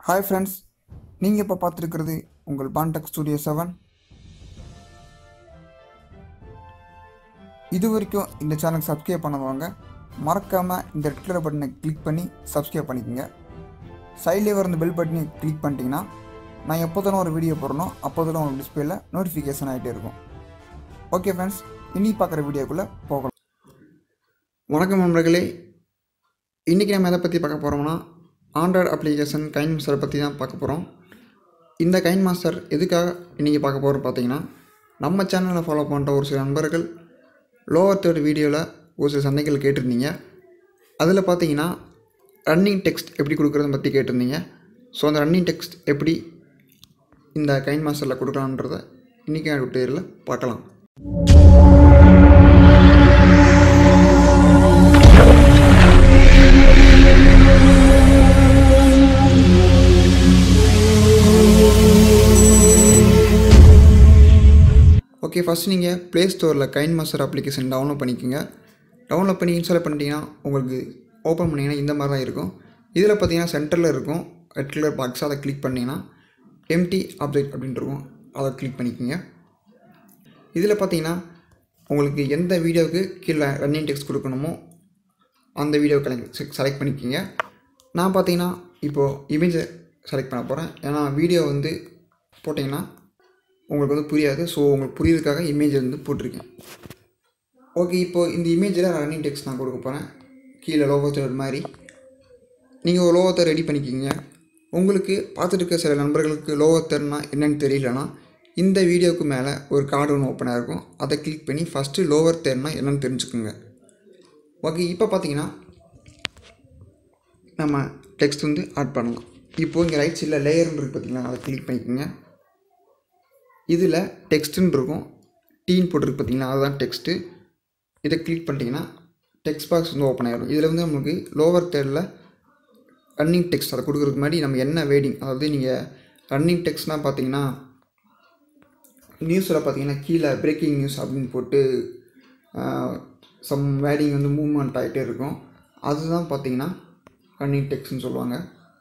hi friends நீங்கள் இப்போ பார்த்துருக்கிறது உங்கள் பான்டெக் ஸ்டூடியோ செவன் இது வரைக்கும் இந்த சேனல் சப்ஸ்கிரைப் பண்ணதவங்க மறக்காமல் இந்த ரெட் கலர் பட்டனை கிளிக் பண்ணி சப்ஸ்கிரைப் பண்ணிக்கோங்க சைட்லேயே வர இந்த பெல் பட்டனை கிளிக் பண்ணிட்டீங்கன்னா நான் எப்போ தானே ஒரு வீடியோ போடணும் அப்போ தானே உங்களுக்கு டிஸ்பிளேல நோட்டிஃபிகேஷன் ஆகிட்டே இருக்கும் ஓகே ஃப்ரெண்ட்ஸ் இனி பார்க்குற வீடியோக்குள்ளே போகலாம் வணக்கம் நண்பர்களே இன்றைக்கி நம்ம எதை பற்றி பார்க்க போகிறோம்னா ஆண்ட்ராய்டு அப்ளிகேஷன் கைன் மாஸ்டரை பற்றி தான் பார்க்க போகிறோம் இந்த கைன் மாஸ்டர் எதுக்காக இன்றைக்கி பார்க்க போகிறோம் பார்த்தீங்கன்னா நம்ம சேனலில் ஃபாலோ பண்ணுற ஒரு சில நண்பர்கள் லோவர் தேர்ட் வீடியோவில் ஒரு சில சந்தைகள் கேட்டிருந்தீங்க அதில் பார்த்தீங்கன்னா ரன்னிங் டெக்ஸ்ட் எப்படி கொடுக்குறத பற்றி கேட்டிருந்தீங்க ஸோ அந்த ரன்னிங் டெக்ஸ்ட் எப்படி இந்த கைன் மாஸ்டரில் கொடுக்கலான்றத இன்றைக்கி டுட்டோரியலில் பார்க்கலாம் ஓகே ஃபஸ்ட் நீங்கள் ப்ளே ஸ்டோரில் கைன் மாஸ்டர் அப்ளிகேஷன் டவுன்லோட் பண்ணிக்கோங்க டவுன்லோட் பண்ணி இன்ஸ்டால் பண்ணிட்டீங்கன்னா உங்களுக்கு ஓப்பன் பண்ணிங்கன்னா இந்த மாதிரி தான் இருக்கும் இதில் பார்த்தீங்கன்னா சென்டரில் இருக்கும் ரெட் கலர் பாக்ஸ் அதை கிளிக் பண்ணிங்கன்னா எம்டி ஆப்ஜெக்ட் அப்படின்ட்டு இருக்கும் அதை கிளிக் பண்ணிக்கோங்க இதில் பார்த்தீங்கன்னா உங்களுக்கு எந்த வீடியோவுக்கு கீழே ரன்னிங் டெக்ஸ்ட் கொடுக்கணுமோ அந்த வீடியோ கலெக்ட் செலக்ட் பண்ணிக்கோங்க நான் பார்த்தீங்கன்னா இப்போது இமேஜை செலக்ட் பண்ண போகிறேன் ஏன்னா வீடியோ வந்து போட்டிங்கன்னா உங்களுக்கு வந்து புரியாது ஸோ உங்களுக்கு புரியுறதுக்காக இமேஜ் வந்து போட்டிருக்கேன் ஓகே இப்போது இந்த இமேஜில் ரன்னிங் டெக்ஸ்ட் நான் கொடுக்க போகிறேன் கீழே லோகோத்தர் மாதிரி நீங்கள் ஒரு லோகத்தை ரெடி பண்ணிக்கிங்க உங்களுக்கு பார்த்துட்டு இருக்க சில நண்பர்களுக்கு லோகத்தர்னா என்னென்னு தெரியலனா இந்த வீடியோவுக்கு மேலே ஒரு கார்டு ஒன்று ஓப்பனாக இருக்கும் அதை கிளிக் பண்ணி ஃபஸ்ட்டு லோவர் தேர்னா என்னென்னு தெரிஞ்சுக்குங்க ஓகே இப்போ பார்த்தீங்கன்னா நம்ம டெக்ஸ்ட் வந்து ஆட் பண்ணலாம் இப்போது இங்கே ரைட் சைடில் லேயர்னு இருக்குது பார்த்தீங்களா அதை கிளிக் பண்ணிக்கோங்க இதில் டெக்ஸ்ட்டுன்னு இருக்கும் டீன் போட்டிருக்கு பார்த்தீங்களா அதுதான் டெக்ஸ்ட்டு இதை கிளிக் பண்ணிட்டீங்கன்னா டெக்ஸ்ட் பாக்ஸ் வந்து ஓப்பன் ஆகிடும் இதில் வந்து நமக்கு லோவர் தேர்டில் ரன்னிங் டெக்ஸ்ட் அதை கொடுக்குறதுக்கு முன்னாடி நம்ம என்ன வேடிங் அதாவது நீங்கள் ரன்னிங் டெக்ஸ்ட்னால் பார்த்தீங்கன்னா நியூஸில் பார்த்தீங்கன்னா கீழே பிரேக்கிங் நியூஸ் அப்படின்னு போட்டு சம் வேடிங் வந்து மூவ்மெண்ட் ஆகிட்டே இருக்கும் அதுதான் பார்த்தீங்கன்னா ரன்னிங் டெக்ஸ்ட்னு சொல்லுவாங்க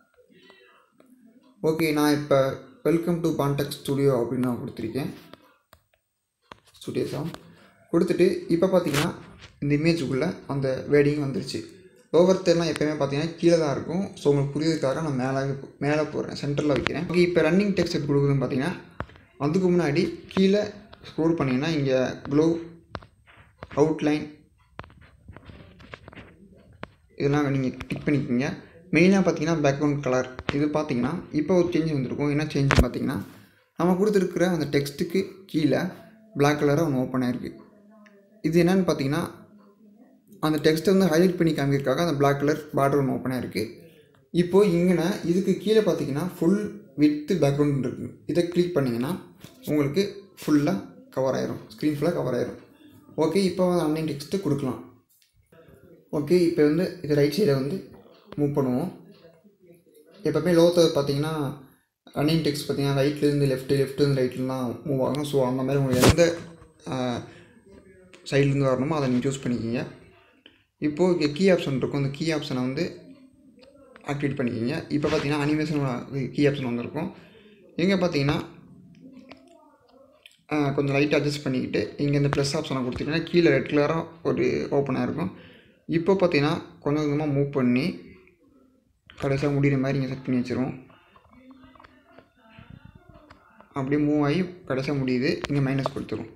ஓகே நான் இப்போ வெல்கம் டு பான்டெக் ஸ்டுடியோ அப்படின்னு நான் கொடுத்துருக்கேன் ஸ்டுடியோ சாங் கொடுத்துட்டு இப்போ பார்த்தீங்கன்னா இந்த இமேஜுக்குள்ளே அந்த வேடிங் வந்துருச்சு ஓவர் தேர்லாம் எப்போயுமே பார்த்தீங்கன்னா கீழே தான் இருக்கும் ஸோ உங்களுக்கு புரியுறதுக்காக நான் மேலே மேலே போடுறேன் சென்டரில் வைக்கிறேன் ஓகே இப்போ ரன்னிங் டெக்ஸ்ட் எப்படி கொடுக்குதுன்னு பார்த்தீங்கன்னா அதுக்கு முன்னாடி கீழே ஸ்க்ரோல் பண்ணிங்கன்னா இங்கே க்ளோ அவுட்லைன் இதெல்லாம் நீங்கள் டிக் பண்ணிக்கோங்க மெயினாக பார்த்தீங்கன்னா பேக்ரவுண்ட் கலர் இது பார்த்தீங்கன்னா இப்போ ஒரு சேஞ்ச் வந்திருக்கும் என்ன சேஞ்ச் பார்த்தீங்கன்னா நம்ம கொடுத்துருக்குற அந்த டெக்ஸ்ட்டுக்கு கீழே பிளாக் கலராக ஒன்று ஓப்பன் ஆகிருக்கு இது என்னென்னு பார்த்தீங்கன்னா அந்த டெக்ஸ்ட்டை வந்து ஹைலைட் பண்ணி காமிக்கிறதுக்காக அந்த பிளாக் கலர் பார்டர் ஒன்று ஓப்பன் ஆகிருக்கு இப்போது இங்கே இதுக்கு கீழே பார்த்தீங்கன்னா ஃபுல் வித்து பேக்ரவுண்ட் இருக்குது இதை கிளிக் பண்ணிங்கன்னா உங்களுக்கு ஃபுல்லாக கவர் ஆயிரும் ஸ்க்ரீன் ஃபுல்லாக கவர் ஆயிரும் ஓகே இப்போ வந்து ஆன்லைன் டெக்ஸ்ட்டு கொடுக்கலாம் ஓகே இப்போ வந்து இது ரைட் சைடை வந்து மூவ் பண்ணுவோம் எப்போவுமே லோத்தை பார்த்தீங்கன்னா ரன்னிங் டெக்ஸ்ட் பார்த்தீங்கன்னா ரைட்லேருந்து லெஃப்ட்டு லெஃப்ட்லேருந்து ரைட்லாம் மூவ் ஆகும் ஸோ அந்த மாதிரி உங்களுக்கு எந்த சைட்லேருந்து வரணுமோ அதை நீங்கள் சூஸ் பண்ணிக்கிங்க இப்போது இங்கே கீ ஆப்ஷன் இருக்கும் அந்த கீ ஆப்ஷனை வந்து ஆக்டிவேட் பண்ணிக்கிங்க இப்போ பார்த்தீங்கன்னா அனிமேஷன் கீ ஆப்ஷன் வந்திருக்கும் இங்கே பார்த்தீங்கன்னா கொஞ்சம் லைட்டாக அட்ஜஸ்ட் பண்ணிக்கிட்டு இங்கே இந்த ப்ளஸ் ஆப்ஷனை கொடுத்தீங்கன்னா கீழே ரெட் கலராக ஒரு ஓப்பனாக இருக்கும் இப்போ பார்த்தீங்கன்னா கொஞ்சம் கொஞ்சமாக மூவ் பண்ணி கடைசியாக முடிகிற மாதிரி இங்கே செட் பண்ணி வச்சிரும் அப்படியே மூவ் ஆகி கடைசியாக முடியுது இங்கே மைனஸ் கொடுத்துரும்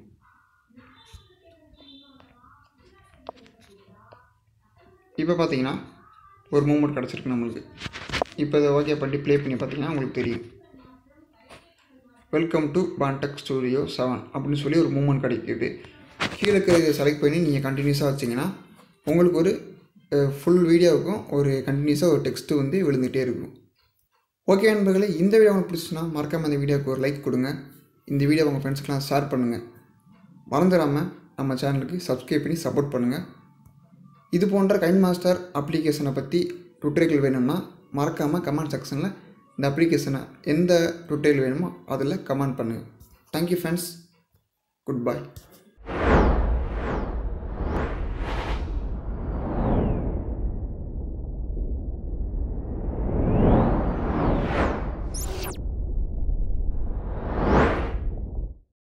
இப்போ பார்த்தீங்கன்னா ஒரு மூமெண்ட் கிடச்சிருக்கு நம்மளுக்கு இப்போ இதை ஓகே பண்ணி ப்ளே பண்ணி பார்த்தீங்கன்னா உங்களுக்கு தெரியும் welcome to Pantech studio seven அப்படின்னு சொல்லி ஒரு மூமெண்ட் கிடைக்கிது கீழே இருக்கிறத செலக்ட் பண்ணி நீங்கள் கண்டினியூஸாக வச்சிங்கன்னா உங்களுக்கு ஒரு ஃபுல் வீடியோவுக்கும் ஒரு கண்டினியூஸாக ஒரு டெக்ஸ்ட்டு வந்து விழுந்துகிட்டே இருக்கும் ஓகே நண்பர்களே இந்த வீடியோ உங்களுக்கு பிடிச்சுன்னா மறக்காமல் இந்த வீடியோவுக்கு ஒரு லைக் கொடுங்க இந்த வீடியோ உங்கள் ஃப்ரெண்ட்ஸ்க்கெலாம் ஷேர் பண்ணுங்கள் மறந்துடாமல் நம்ம சேனலுக்கு சப்ஸ்கிரைப் பண்ணி சப்போர்ட் பண்ணுங்கள் இது போன்ற கைன் மாஸ்டர் அப்ளிகேஷனை பற்றி டுட்டோரியல் வேணும்னா மறக்காமல் கமெண்ட் செக்ஷனில் இந்த அப்ளிகேஷனை எந்த டுட்டோரியல் வேணுமோ அதில் கமெண்ட் பண்ணுங்கள் தேங்க்யூ ஃப்ரெண்ட்ஸ் குட் பை